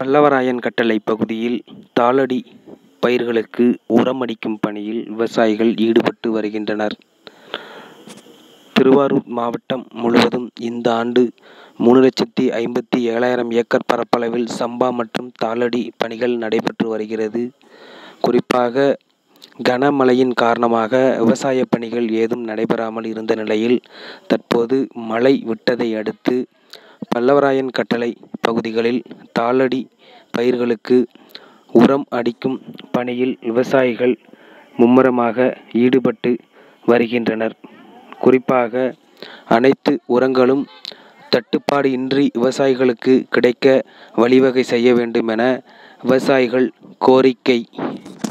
பல்லவராயன் கட்டளை பகுதியில் தாளடி பயிர்களுக்கு உரமடிக்கும் பணியில் விவசாயிகள் ஈடுபட்டு வருகின்றனர். திருவாரூர் மாவட்டம் முழுவதும் இந்த ஆண்டு மூணு லட்சத்தி ஐம்பத்தி ஏழாயிரம் ஏக்கர் பரப்பளவில் சம்பா மற்றும் தாளடி பணிகள் நடைபெற்று வருகிறது. குறிப்பாக கனமழையின் காரணமாக விவசாய பணிகள் ஏதும் நடைபெறாமல் இருந்த நிலையில் தற்போது மழை விட்டதை அடுத்து பல்லவராயன் கட்டளை பகுதிகளில் தாளடி பயிர்களுக்கு உரம் அடிக்கும் பணியில் விவசாயிகள் மும்முரமாக ஈடுபட்டு வருகின்றனர். குறிப்பாக அனைத்து உரங்களும் தட்டுப்பாடு இன்றி விவசாயிகளுக்கு கிடைக்க வழிவகை செய்ய வேண்டும் என விவசாயிகள் கோரிக்கை